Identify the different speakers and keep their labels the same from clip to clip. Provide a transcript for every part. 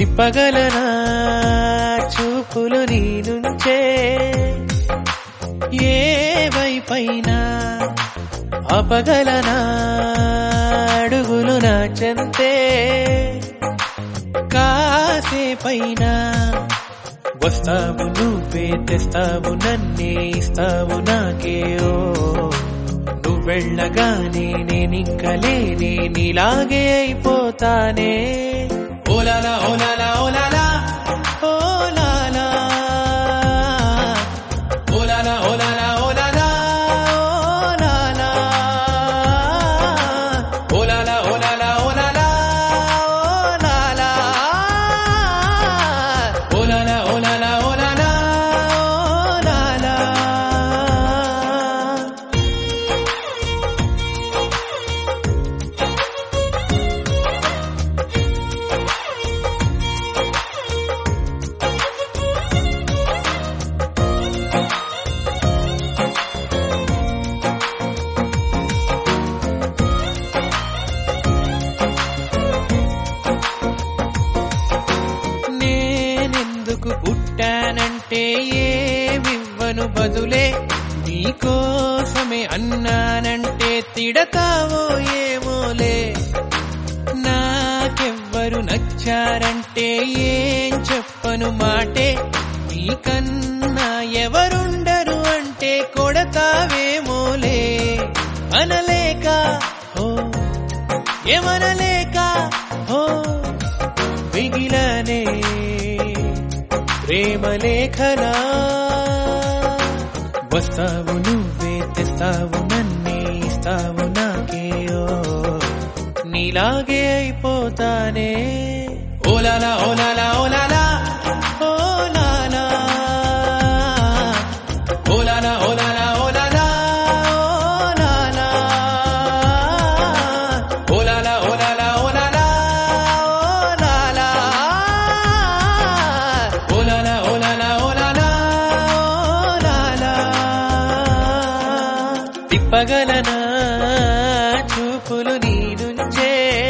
Speaker 1: తిప్పగలనా చూపులు నీ నుంచే ఏ వైపైనా అపగలనా అడుగులు నా చెంతే కాసేపైనా వస్తావు నువ్వే తెస్తావు నన్నే ఇస్తావు నాకే ఓ నువ్వు వెళ్ళగానే నేనింక లేనే నీలాగే అయిపోతానే ఓలాలా ఓలాలా ఓలాలా ఓలాలా ఓలాలా ఓలాలా ఓలాలా ఓలాలా ఓలాలా ఓలాలా ఓలాలా ఓలాలా ఓలాలా ఓలాలా ఓలాలా ఓలాలా నేనెందుకు పుట్టానంటే ఏమివ్వను బదులే నీకోసమే అన్నానంటే తిడతావో ఏమోలే నాకెవ్వరు నచ్చారంటే ఏం చెప్పను మాటే నీకన్నా ఎవరుండరు అంటే కొడతావేమోలే అనలేక ఓ ఏమనలేక ఓ మిగిలనే ప్రేమ లేఖనా వస్తావు నువ్వే తెస్తావు నన్నే ఇస్తావు నాకే ఓ నీలాగే అయిపోతానే ఓలాలా ఓలాలా ఓలాలా ఓలాలా ఓలాలా ఓలాలా ఓలాలా ఓలాలా ఓలాలా ఓలాలా ఓలాలా ఓలాలా ఓలాలా ఓలాలా ఓలాలా తిప్పగలనా చూపులు నీ నుంచే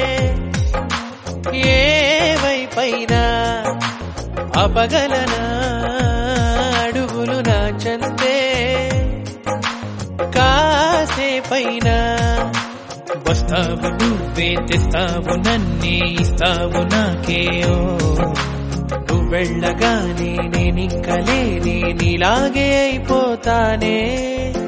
Speaker 1: ఏ వైపైనా అపగలనా అడుగులు నా చందే కాసేపైనా వస్తావు నువ్వే తెస్తావు నన్నే ఇస్తావు నాకే ఓ నువ్వు వెళ్ళగానే నేనింక లేనే నీలాగే అయిపోతానే